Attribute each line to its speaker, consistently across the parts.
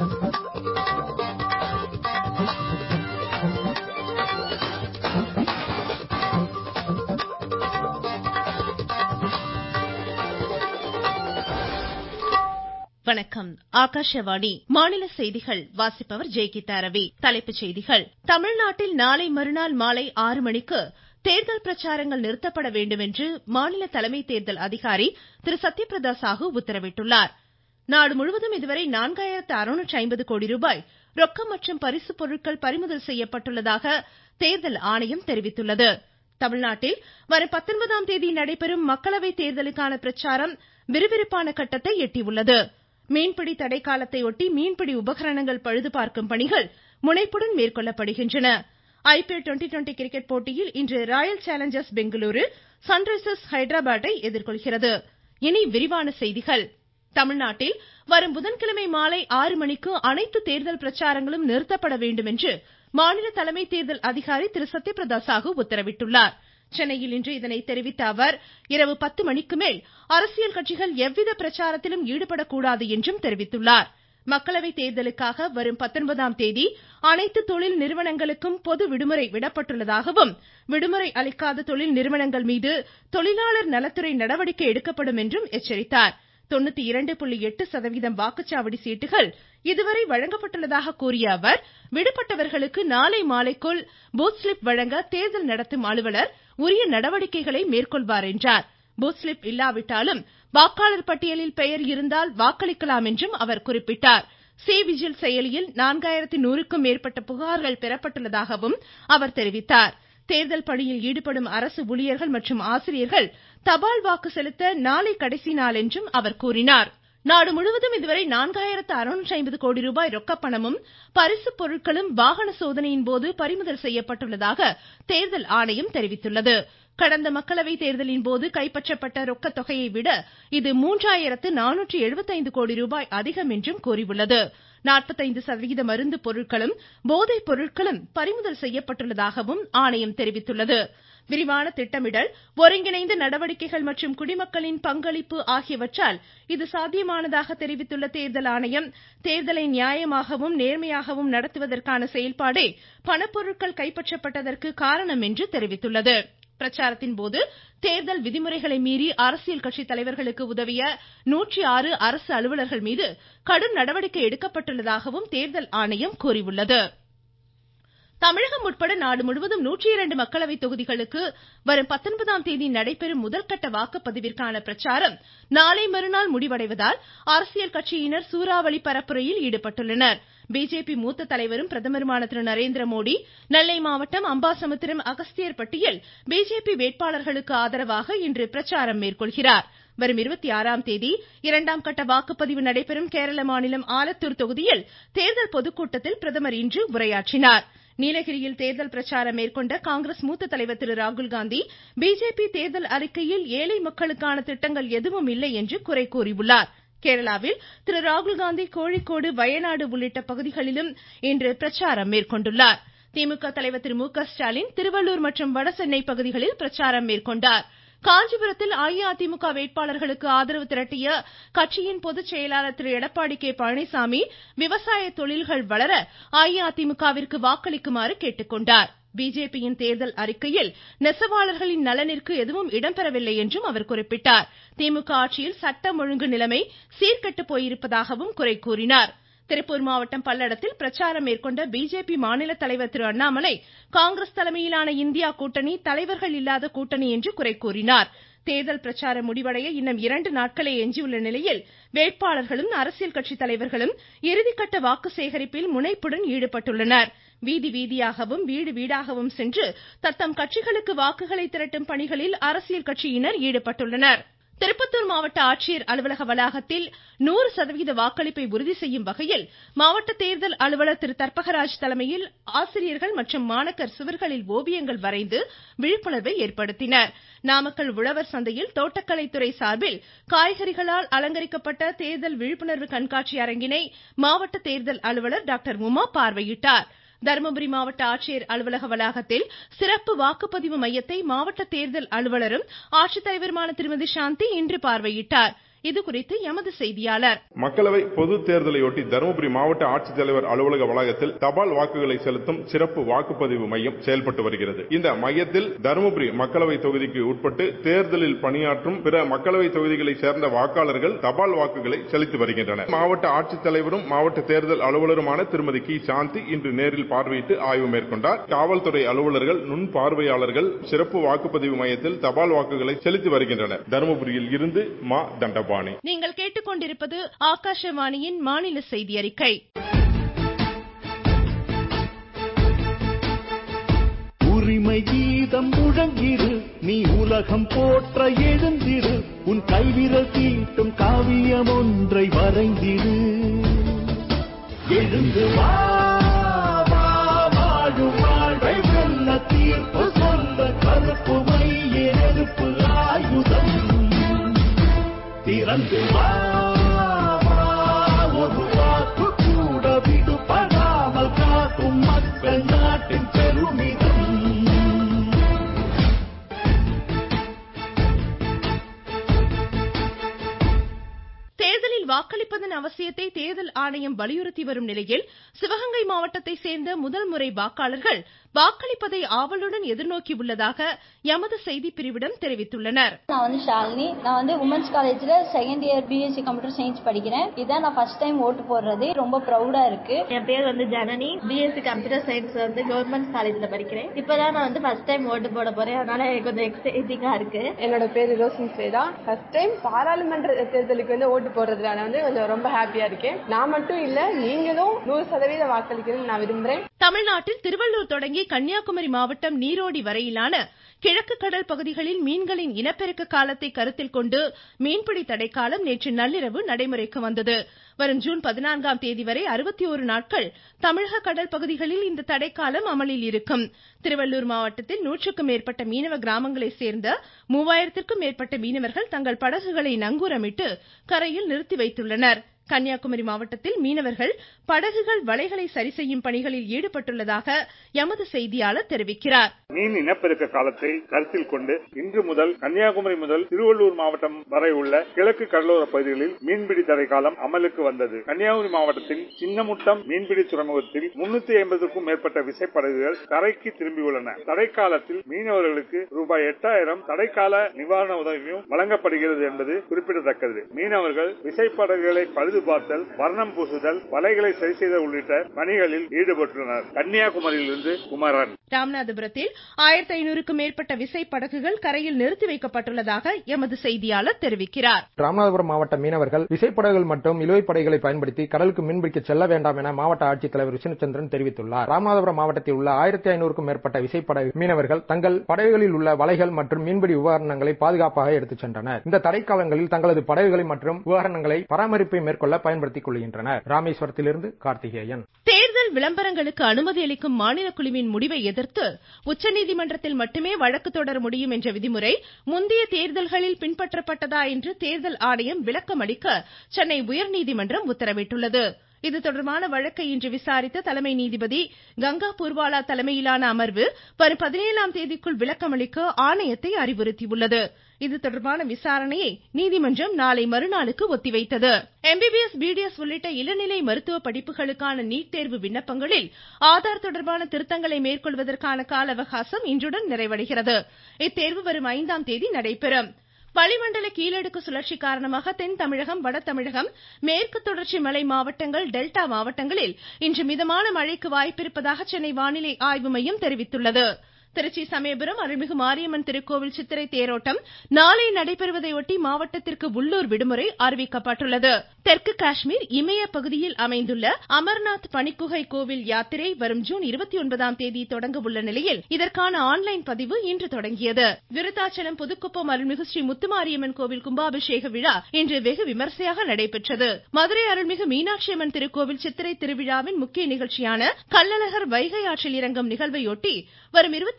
Speaker 1: வணக்கம் ஆகாஷவாணி மாநில செய்திகள் வாசிப்பவர் ஜெயகீதா ரவி தலைப்புச் செய்திகள் தமிழ்நாட்டில் நாளை மறுநாள் மாலை ஆறு மணிக்கு தேர்தல் பிரச்சாரங்கள் நிறுத்தப்பட வேண்டும் என்று மாநில தலைமை தேர்தல் அதிகாரி திரு சத்யபிரதா சாஹு உத்தரவிட்டுள்ளார் நாடு முழுவதும் இதுவரை நான்காயிரத்து அறுநூற்று ஐம்பது கோடி ரூபாய் ரொக்கம் மற்றும் பரிசுப் பொருட்கள் பறிமுதல் செய்யப்பட்டுள்ளதாக தேர்தல் ஆணையம் தெரிவித்துள்ளது தமிழ்நாட்டில் வரும் பத்தொன்பதாம் தேதி நடைபெறும் மக்களவை தேர்தலுக்கான பிரச்சாரம் விறுவிறுப்பான கட்டத்தை எட்டியுள்ளது மீன்பிடி தடைக்காலத்தை ஒட்டி மீன்பிடி உபகரணங்கள் பழுதுபார்க்கும் பணிகள் முனைப்புடன் மேற்கொள்ளப்படுகின்றன ஐபிஎல் ட்வெண்ட்டி ட்வெண்ட்டி கிரிக்கெட் போட்டியில் இன்று ராயல் சேலஞ்சர்ஸ் பெங்களூரு சன்ரைசர்ஸ் ஹைதராபாத்தை எதிர்கொள்கிறது இனி விரிவான செய்திகள் தமிழ்நாட்டில் வரும் புதன்கிழமை மாலை ஆறு மணிக்கு அனைத்து தேர்தல் பிரச்சாரங்களும் நிறுத்தப்பட வேண்டும் என்று மாநில தலைமை தேர்தல் அதிகாரி திரு சத்யபிரதா சாஹு உத்தரவிட்டுள்ளார் சென்னையில் இன்று இதனை தெரிவித்த அவர் இரவு பத்து மணிக்கு மேல் அரசியல் கட்சிகள் எவ்வித பிரச்சாரத்திலும் ஈடுபடக்கூடாது என்றும் தெரிவித்துள்ளார் மக்களவை தேர்தலுக்காக வரும் பத்தொன்பதாம் தேதி அனைத்து தொழில் நிறுவனங்களுக்கும் பொது விடுமுறை விடப்பட்டுள்ளதாகவும் விடுமுறை அளிக்காத தொழில் நிறுவனங்கள் மீது தொழிலாளர் நலத்துறை நடவடிக்கை எடுக்கப்படும் என்றும் எச்சரித்தார் வாக்குச்சாவடி சீட்டுகள் இதுவரை வழங்கப்பட்டுள்ளதாக கூறிய அவர் விடுபட்டவர்களுக்கு நாளை மாலைக்குள் பூத் ஸ்லிப் வழங்க தேர்தல் நடத்தும் அலுவலர் உரிய நடவடிக்கைகளை மேற்கொள்வார் என்றார் பூத் ஸ்லிப் இல்லாவிட்டாலும் வாக்காளர் பட்டியலில் பெயர் இருந்தால் வாக்களிக்கலாம் என்றும் அவர் குறிப்பிட்டார் சி விஜில் செயலியில் நான்காயிரத்து நூறுக்கும் மேற்பட்ட புகார்கள் பெறப்பட்டுள்ளதாகவும் அவர் தெரிவித்தார் தேர்தல் பணியில் ஈடுபடும் அரசு ஊழியர்கள் மற்றும் ஆசிரியர்கள் தபால் வாக்கு செலுத்த நாளை கடைசி நாள் என்றும் அவர் கூறினார் நாடு முழுவதும் இதுவரை நான்காயிரத்து அறுநூற்று ஐம்பது கோடி ரூபாய் ரொக்கப்பணமும் பரிசுப் பொருட்களும் வாகன சோதனையின் போது பறிமுதல் செய்யப்பட்டுள்ளதாக தேர்தல் ஆணையம் தெரிவித்துள்ளது கடந்த மக்களவை தேர்தலின் போது கைப்பற்றப்பட்ட ரொக்க தொகையை விட இது மூன்றாயிரத்து நானூற்று எழுபத்தைந்து கோடி ரூபாய் அதிகம் என்றும் கூறியுள்ளது நாற்பத்தைந்து சதவிகித மருந்து பொருட்களும் போதைப் பொருட்களும் பறிமுதல் செய்யப்பட்டுள்ளதாகவும் ஆணையம் தெரிவித்துள்ளது விரிவான திட்டமிடல் ஒருங்கிணைந்த நடவடிக்கைகள் மற்றும் குடிமக்களின் பங்களிப்பு ஆகியவற்றால் இது சாத்தியமானதாக தெரிவித்துள்ள தேர்தல் ஆணையம் தேர்தலை நியாயமாகவும் நேர்மையாகவும் நடத்துவதற்கான செயல்பாடே பணப்பொருட்கள் கைப்பற்றப்பட்டதற்கு காரணம் என்று தெரிவித்துள்ளது பிரச்சாரத்தின் போது தேர்தல் விதிமுறைகளை மீறி அரசியல் கட்சி தலைவர்களுக்கு உதவிய நூற்றி ஆறு அரசு அலுவலர்கள் மீது கடும் நடவடிக்கை எடுக்கப்பட்டுள்ளதாகவும் தேர்தல் ஆணையம் கூறியுள்ளது தமிழகம் உட்பட நாடு முழுவதும் நூற்றி இரண்டு மக்களவை தொகுதிகளுக்கு வரும் பத்தொன்பதாம் தேதி நடைபெறும் முதற்கட்ட வாக்குப்பதிவிற்கான பிரச்சாரம் நாளை மறுநாள் முடிவடைவதால் அரசியல் கட்சியினர் சூறாவளி பரப்புரையில் ஈடுபட்டுள்ளனர் பிஜேபி மூத்த தலைவரும் பிரதமருமான திரு நரேந்திரமோடி நெல்லை மாவட்டம் அம்பாசமுத்திரம் அகஸ்தியர்பட்டியில் பிஜேபி வேட்பாளர்களுக்கு ஆதரவாக இன்று பிரச்சாரம் மேற்கொள்கிறார் வரும் இருபத்தி ஆறாம் தேதி இரண்டாம் கட்ட வாக்குப்பதிவு நடைபெறும் கேரள மாநிலம் ஆலத்தூர் தொகுதியில் தேர்தல் பொதுக்கூட்டத்தில் பிரதமர் இன்று உரையாற்றினார் நீலகிரியில் தேர்தல் பிரச்சாரம் மேற்கொண்ட காங்கிரஸ் மூத்த தலைவர் திரு ராகுல்காந்தி பிஜேபி தேர்தல் அறிக்கையில் ஏழை மக்களுக்கான திட்டங்கள் எதுவும் இல்லை என்று குறை கூறியுள்ளார் கேரளாவில் திரு ராகுல்காந்தி கோழிக்கோடு வயநாடு உள்ளிட்ட பகுதிகளிலும் இன்று பிரச்சாரம் மேற்கொண்டுள்ளார் திமுக தலைவர் திரு மு க ஸ்டாலின் திருவள்ளூர் மற்றும் வடசென்னை பகுதிகளில் பிரச்சாரம் மேற்கொண்டார் காஞ்சிபுரத்தில் அஇஅதிமுக வேட்பாளர்களுக்கு ஆதரவு திரட்டிய கட்சியின் பொதுச் செயலாளர் திரு எடப்பாடி கே பழனிசாமி விவசாய தொழில்கள் வளர அஇஅதிமுகவிற்கு வாக்களிக்குமாறு கேட்டுக்கொண்டார் பிஜேபியின் தேர்தல் அறிக்கையில் நெசவாளர்களின் நலனிற்கு எதுவும் இடம்பெறவில்லை என்றும் அவர் குறிப்பிட்டார் திமுக ஆட்சியில் சட்டம் ஒழுங்கு நிலைமை சீர்கெட்டு போயிருப்பதாகவும் குறை கூறினார் திருப்பூர் மாவட்டம் பல்லடத்தில் பிரச்சாரம் மேற்கொண்ட பிஜேபி மாநில தலைவர் திரு அண்ணாமலை காங்கிரஸ் தலைமையிலான இந்தியா கூட்டணி தலைவர்கள் இல்லாத கூட்டணி என்று குறை கூறினார் தேர்தல் பிரச்சாரம் முடிவடைய இன்னும் இரண்டு நாட்களே எஞ்சியுள்ள நிலையில் வேட்பாளர்களும் அரசியல் கட்சி தலைவர்களும் இறுதிக்கட்ட வாக்கு சேகரிப்பில் முனைப்புடன் ஈடுபட்டுள்ளனர் வீதி வீதியாகவும் வீடு வீடாகவும் சென்று தத்தம் கட்சிகளுக்கு வாக்குகளை திரட்டும் பணிகளில் அரசியல் கட்சியினர் ஈடுபட்டுள்ளனர் திருப்பத்தூர் மாவட்ட ஆட்சியர் அலுவலக வளாகத்தில் நூறு சதவிகித வாக்களிப்பை உறுதி செய்யும் வகையில் மாவட்ட தேர்தல் அலுவலர் திரு தர்பகராஜ் தலைமையில் ஆசிரியர்கள் மற்றும் மாணாக்கர் சுவர்களில் ஓவியங்கள் வரைந்து விழிப்புணர்வை ஏற்படுத்தினர் நாமக்கல் உழவர் சந்தையில் தோட்டக்கலைத்துறை சார்பில் காய்கறிகளால் அலங்கரிக்கப்பட்ட தேர்தல் விழிப்புணர்வு கண்காட்சி அரங்கினை மாவட்ட தேர்தல் அலுவலர் டாக்டர் உமா பார்வையிட்டார் தருமபுரி மாவட்ட ஆட்சியர் அலுவலக வளாகத்தில் சிறப்பு வாக்குப்பதிவு மையத்தை மாவட்ட தேர்தல் அலுவலரும் ஆட்சித்தலைவருமான திருமதி சாந்தி இன்று பார்வையிட்டார் இதுகுறித்து எமது செய்தியாளர்
Speaker 2: மக்களவை பொது தேர்தலையொட்டி தருமபுரி மாவட்ட ஆட்சித்தலைவர் அலுவலக வளாகத்தில் தபால் வாக்குகளை செலுத்தும் சிறப்பு வாக்குப்பதிவு மையம் செயல்பட்டு வருகிறது இந்த மையத்தில் தருமபுரி மக்களவை தொகுதிக்கு உட்பட்டு தேர்தலில் பணியாற்றும் பிற மக்களவை தொகுதிகளை சேர்ந்த வாக்காளர்கள் தபால் வாக்குகளை செலுத்தி வருகின்றனர் மாவட்ட ஆட்சித்தலைவரும் மாவட்ட தேர்தல் அலுவலருமான திருமதி கி சாந்தி இன்று நேரில் பார்வையிட்டு ஆய்வு மேற்கொண்டார் காவல்துறை அலுவலர்கள் நுண் பார்வையாளர்கள் சிறப்பு வாக்குப்பதிவு மையத்தில் தபால் வாக்குகளை செலுத்தி வருகின்றனர் தருமபுரியில் இருந்து மா தண்டபாணி
Speaker 1: நீங்கள் கேட்டுக்கொண்டிருப்பது ஆகாஷவாணியின் மாநில செய்தி அறிக்கை
Speaker 3: உரிமை கீதம் முழங்கிரு நீ உலகம் போற்ற எழுந்திரு உன் கைவிரல் தீட்டும் காவியம் ஒன்றை வரைந்திரு எழுந்து வா வா, வாழும் வாழ்வை வெல்ல தீர்ப்பு சொல்ல கருப்பு மைய நெருப்பு ஆயுதம் திறந்து வா வா, ஒரு வாக்கு கூட விடுபடாமல் காக்கும் மக்கள் நாட்டின் பெருமிதம்
Speaker 1: தேர்தலில் வாக்களிப்பதன் அவசியத்தை தேர்தல் ஆணையம் வலியுறுத்தி வரும் நிலையில் சிவகங்கை மாவட்டத்தை சேர்ந்த முதல் முறை வாக்காளர்கள் வாக்களிப்பதை ஆவலுடன் எதிர்நோக்கி உள்ளதாக எமது செய்திப்பிரிவிடம் தெரிவித்துள்ளனர்
Speaker 4: நான் வந்து ஷாலினி நான் வந்து உமன்ஸ் காலேஜ்ல second year BSc computer science படிக்கிறேன் இதான் நான் ஃபர்ஸ்ட் டைம் ஓட்டு போடுறது ரொம்ப ப்ரௌடா இருக்கு
Speaker 5: என் பேர் வந்து ஜனனி பிஎஸ்சி கம்ப்யூட்டர் சயின்ஸ் வந்து கவர்மெண்ட் காலேஜ்ல படிக்கிறேன் இப்பதான் நான் வந்து ஃபர்ஸ்ட் டைம் ஓட்டு போட போறேன் அதனால எனக்கு கொஞ்சம் எக்ஸைட்டிங்கா இருக்கு
Speaker 6: என்னோட பேரு ரோஷன் ஸ்வேதா ஃபர்ஸ்ட் டைம் பாராளுமன்ற தேர்தலுக்கு வந்து ஓட்டு போடுறதுனால வந்து கொஞ்சம் ரொம்ப ஹாப்பியா இருக்கேன் நான் மட்டும் இல்ல நீங்களும் நூறு சதவீத வாக்களிக்கணும்னு நான் விரும்புறேன்
Speaker 1: தமிழ்நாட்டில் திருவள்ளூர் தொடங்கி கன்னியாகுமரி மாவட்டம் நீரோடி வரையிலான கிழக்கு கடல் பகுதிகளில் மீன்களின் இனப்பெருக்க காலத்தை கருத்தில் கொண்டு மீன்பிடி தடைக்காலம் நேற்று நள்ளிரவு நடைமுறைக்கு வந்தது வரும் ஜூன் பதினான்காம் தேதி வரை அறுபத்தி ஒரு நாட்கள் தமிழக கடல் பகுதிகளில் இந்த தடைக்காலம் அமலில் இருக்கும் திருவள்ளூர் மாவட்டத்தில் நூற்றுக்கும் மேற்பட்ட மீனவ கிராமங்களை சேர்ந்த மூவாயிரத்திற்கும் மேற்பட்ட மீனவர்கள் தங்கள் படகுகளை நங்கூரமிட்டு கரையில் நிறுத்தி வைத்துள்ளனர் கன்னியாகுமரி மாவட்டத்தில் மீனவர்கள் படகுகள் வலைகளை சரி செய்யும் பணிகளில் ஈடுபட்டுள்ளதாக எமது செய்தியாளர் தெரிவிக்கிறார்
Speaker 7: மீன் இனப்பெருக்க காலத்தை கருத்தில் கொண்டு இன்று முதல் கன்னியாகுமரி முதல் திருவள்ளூர் மாவட்டம் வரை உள்ள கிழக்கு கடலோர பகுதிகளில் மீன்பிடி தடை காலம் அமலுக்கு வந்தது கன்னியாகுமரி மாவட்டத்தில் சின்னமுட்டம் மீன்பிடி துறைமுகத்தில் முன்னூத்தி ஐம்பதுக்கும் மேற்பட்ட விசைப்படகுகள் கரைக்கு திரும்பியுள்ளன தடைக்காலத்தில் மீனவர்களுக்கு ரூபாய் எட்டாயிரம் தடைக்கால நிவாரண உதவியும் வழங்கப்படுகிறது என்பது குறிப்பிடத்தக்கது மீனவர்கள் விசைப்படகுகளை பழுது பார்த்தல் வர்ணம் பூசுதல் வலைகளை சரி செய்தல் உள்ளிட்ட பணிகளில் ஈடுபட்டுள்ளனர் கன்னியாகுமரியிலிருந்து குமரன்
Speaker 1: ராமநாதபுரத்தில் ஆயிரத்தி ஐநூறுக்கும் மேற்பட்ட விசை படகுகள் கரையில் நிறுத்தி வைக்கப்பட்டுள்ளதாக எமது செய்தியாளர் தெரிவிக்கிறார்
Speaker 8: ராமநாதபுரம் மாவட்ட மீனவர்கள் விசைப்படகுகள் மற்றும் இழுவை படகுகளை பயன்படுத்தி கடலுக்கு மீன்பிடிக்க செல்ல வேண்டாம் என மாவட்ட ஆட்சித்தலைவர் விஷ்ணுச்சந்திரன் தெரிவித்துள்ளார் ராமநாதபுரம் மாவட்டத்தில் உள்ள ஆயிரத்தி ஐநூறுக்கும் மேற்பட்ட விசைப்படகு மீனவர்கள் தங்கள் படகுகளில் உள்ள வலைகள் மற்றும் மீன்பிடி உபகரணங்களை பாதுகாப்பாக எடுத்துச் சென்றனர் இந்த தடைக்காலங்களில் தங்களது படகுகளை மற்றும் உபகரணங்களை பராமரிப்பை மேற்கொள்ள பயன்படுத்திக் கொள்கின்றனர் ராமேஸ்வரத்திலிருந்து கார்த்திகேயன்
Speaker 1: தேர்தல் விளம்பரங்களுக்கு அனுமதி அளிக்கும் மாநில குழுவின் முடிவை எதிர்த்து உச்சநீதிமன்றத்தில் மட்டுமே வழக்கு தொடர முடியும் என்ற விதிமுறை முந்தைய தேர்தல்களில் பின்பற்றப்பட்டதா என்று தேர்தல் ஆணையம் விளக்கம் அளிக்க சென்னை உயர்நீதிமன்றம் உத்தரவிட்டுள்ளது இது தொடர்பான வழக்கை இன்று விசாரித்த தலைமை நீதிபதி கங்கா பூர்வாலா தலைமையிலான அமர்வு வரும் பதினேழாம் தேதிக்குள் விளக்கம் அளிக்க ஆணையத்தை அறிவுறுத்தியுள்ளது இது தொடர்பான விசாரணையை நீதிமன்றம் நாளை மறுநாளுக்கு ஒத்திவைத்தது எம்பிபிஎஸ் பிடிஎஸ் உள்ளிட்ட இளநிலை மருத்துவ படிப்புகளுக்கான நீட் தேர்வு விண்ணப்பங்களில் ஆதார் தொடர்பான திருத்தங்களை மேற்கொள்வதற்கான கால அவகாசம் இன்றுடன் நிறைவடைகிறது இத்தேர்வு வரும் ஐந்தாம் தேதி நடைபெறும் வளிமண்டல கீழடுக்கு சுழற்சி காரணமாக தென் தமிழகம் வட தமிழகம் மேற்கு தொடர்ச்சி மலை மாவட்டங்கள் டெல்டா மாவட்டங்களில் இன்று மிதமான மழைக்கு வாய்ப்பிருப்பதாக சென்னை வானிலை ஆய்வு மையம் தெரிவித்துள்ளது திருச்சி சமயபுரம் அருள்மிகு மாரியம்மன் திருக்கோவில் சித்திரை தேரோட்டம் நாளை நடைபெறுவதையொட்டி மாவட்டத்திற்கு உள்ளூர் விடுமுறை அறிவிக்கப்பட்டுள்ளது தெற்கு காஷ்மீர் இமய பகுதியில் அமைந்துள்ள அமர்நாத் பனிக்குகை கோவில் யாத்திரை வரும் ஜூன் இருபத்தி ஒன்பதாம் தேதி தொடங்க உள்ள நிலையில் இதற்கான ஆன்லைன் பதிவு இன்று தொடங்கியது விருத்தாச்சலம் புதுக்குப்பம் அருள்மிகு ஸ்ரீ முத்துமாரியம்மன் கோவில் கும்பாபிஷேக விழா இன்று வெகு விமர்சையாக நடைபெற்றது மதுரை அருள்மிகு மீனாட்சி அம்மன் திருக்கோவில் சித்திரை திருவிழாவின் முக்கிய நிகழ்ச்சியான கள்ளழகர் வைகை ஆற்றில் இறங்கும் நிகழ்வையொட்டி வரும் இருபத்தி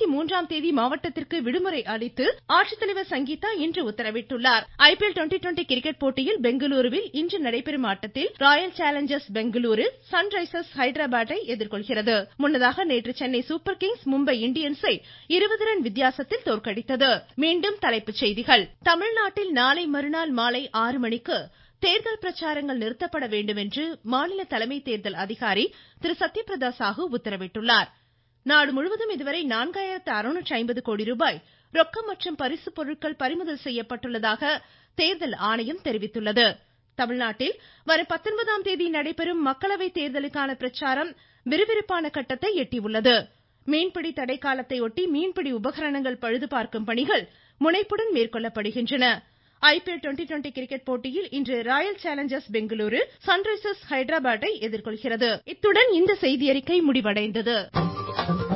Speaker 1: இருபத்தி மூன்றாம் தேதி மாவட்டத்திற்கு விடுமுறை அளித்து ஆட்சித்தலைவர் சங்கீதா இன்று உத்தரவிட்டுள்ளார் ஐபிஎல் டுவெண்டி டுவெண்டி கிரிக்கெட் போட்டியில் பெங்களூருவில் இன்று நடைபெறும் ஆட்டத்தில் ராயல் சேலஞ்சர்ஸ் பெங்களூரு சன்ரைசர்ஸ் ஹைதராபாத்தை எதிர்கொள்கிறது முன்னதாக நேற்று சென்னை சூப்பர் கிங்ஸ் மும்பை இண்டியன்ஸை இருபது ரன் வித்தியாசத்தில் தோற்கடித்தது மீண்டும் தலைப்புச் செய்திகள் தமிழ்நாட்டில் நாளை மறுநாள் மாலை ஆறு மணிக்கு தேர்தல் பிரச்சாரங்கள் நிறுத்தப்பட வேண்டும் என்று மாநில தலைமை தேர்தல் அதிகாரி திரு சத்யபிரதா சாஹூ உத்தரவிட்டுள்ளார் நாடு முழுவதும் இதுவரை நான்காயிரத்து அறுநூற்று ஐம்பது கோடி ரூபாய் ரொக்கம் மற்றும் பரிசு பொருட்கள் பறிமுதல் செய்யப்பட்டுள்ளதாக தேர்தல் ஆணையம் தெரிவித்துள்ளது தமிழ்நாட்டில் வரும் பத்தொன்பதாம் தேதி நடைபெறும் மக்களவை தேர்தலுக்கான பிரச்சாரம் விறுவிறுப்பான கட்டத்தை எட்டியுள்ளது மீன்பிடி தடை காலத்தை ஒட்டி மீன்பிடி உபகரணங்கள் பழுது பார்க்கும் பணிகள் முனைப்புடன் மேற்கொள்ளப்படுகின்றன ஐபிஎல் டுவெண்டி டுவெண்டி கிரிக்கெட் போட்டியில் இன்று ராயல் சேலஞ்சர்ஸ் பெங்களூரு சன்ரைசர்ஸ் ஹைதராபாத்தை எதிர்கொள்கிறது இத்துடன் இந்த செய்தியறிக்கை முடிவடைந்தது